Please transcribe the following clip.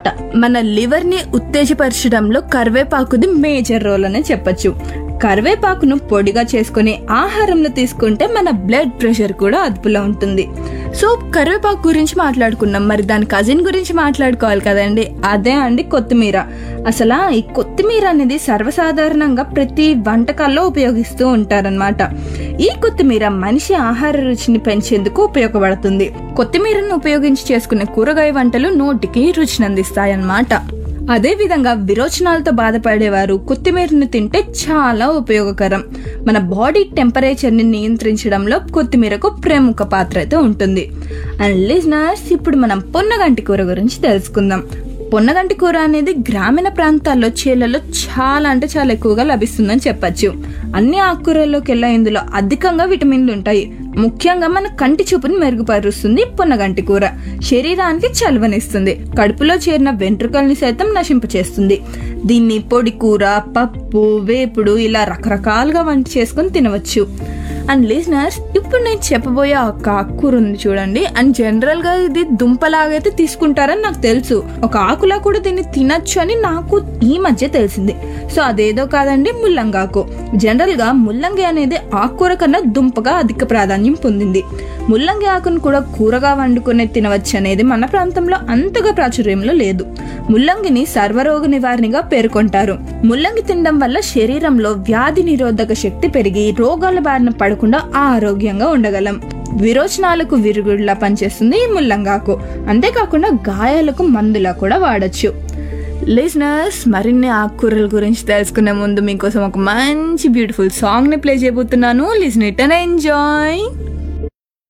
మన లివర్ ని ఉత్తేజపరచడంలో కరివేపాకుది major role అనే చెప్పొచ్చు కరివేపాకును పొడిగా చేసుకుని ఆహారంలో తీసుకుంటే మన బ్లడ్ ప్రెషర్ కూడా అదుపులో ఉంటుంది సో కరివేపాకు గురించి మాట్లాడుకున్నాం మరి దాని కజిన్ గురించి మాట్లాడుకోవాలి కదండి అదే అండి కొత్తిమీర అసలు ఈ కొత్తిమీర అనేది సర్వసాధారణంగా ప్రతి వంటకాల్లో ఉపయోగిస్తూ ఉంటారనమాట ఈ కొత్తిమీర మనిషి ఆహార రుచిని పెంచేందుకు ఉపయోగపడుతుంది కొత్తిమీరను ఉపయోగించి చేసుకునే కూరగాయ వంటలు నోటికి రుచిని అందిస్తాయన్నమాట అదే విధంగా విరోచనాలతో బాధపడేవారు కొత్తిమీరను తింటే చాలా ఉపయోగకరం మన బాడీ టెంపరేచర్ ని నియంత్రించడంలో కొత్తిమీరకు ప్రముఖ పాత్ర అయితే ఉంటుంది అండ్ లిజనర్స్ ఇప్పుడు మనం పొన్నగంటి కూర గురించి తెలుసుకుందాం పొన్నగంటి కూర అనేది గ్రామీణ ప్రాంతాల్లో చేలలో చాలా అంటే చాలా ఎక్కువగా లభిస్తుందని చెప్పొచ్చు అన్ని ఆకుకూరల్లోకెల్లా ఇందులో అధికంగా విటమిన్లు ఉంటాయి ముఖ్యంగా మన కంటి చూపుని మెరుగుపరుస్తుంది పొన్నగంటి కూర శరీరానికి చలువనిస్తుంది కడుపులో చేరిన వెంట్రుకల్ని సైతం నశింపచేస్తుంది దీన్ని పొడి కూర పప్పు వేపుడు ఇలా రకరకాలుగా వంట చేసుకుని తినవచ్చు అండ్ లిజనర్స్ ఇప్పుడు నేను చెప్పబోయే ఒక ఆకుకూర ఉంది చూడండి అండ్ జనరల్ గా ఇది దుంపలాగైతే తీసుకుంటారని నాకు తెలుసు ఒక ఆకులా కూడా దీన్ని తినచ్చు అని నాకు ఈ మధ్య తెలిసింది సో అదేదో కాదండి ముల్లంగాకు జనరల్ గా ముల్లంగి అనేది ఆకుకూర కన్నా దుంపగా అధిక ప్రాధాన్యం పొందింది ముల్లంగి ఆకును కూడా కూరగా వండుకునే తినవచ్చు అనేది మన ప్రాంతంలో అంతగా ప్రాచుర్యంలో లేదు ముల్లంగిని సర్వరోగ నివారణగా పేర్కొంటారు ముల్లంగి తినడం వల్ల శరీరంలో వ్యాధి నిరోధక శక్తి పెరిగి రోగాల బారిన పడకుండా ఆరోగ్యంగా ఉండగలం విరోచనాలకు విరుగుడులా పనిచేస్తుంది ఈ ముల్లంగాకు అంతేకాకుండా గాయాలకు మందులా కూడా వాడచ్చు లిజనర్స్ మరిన్ని ఆకుకూరల గురించి తెలుసుకునే ముందు మీకోసం ఒక మంచి బ్యూటిఫుల్ సాంగ్ ని ప్లే చేయబోతున్నాను లిజన్ ఇట్ అండ్ ఎంజాయ్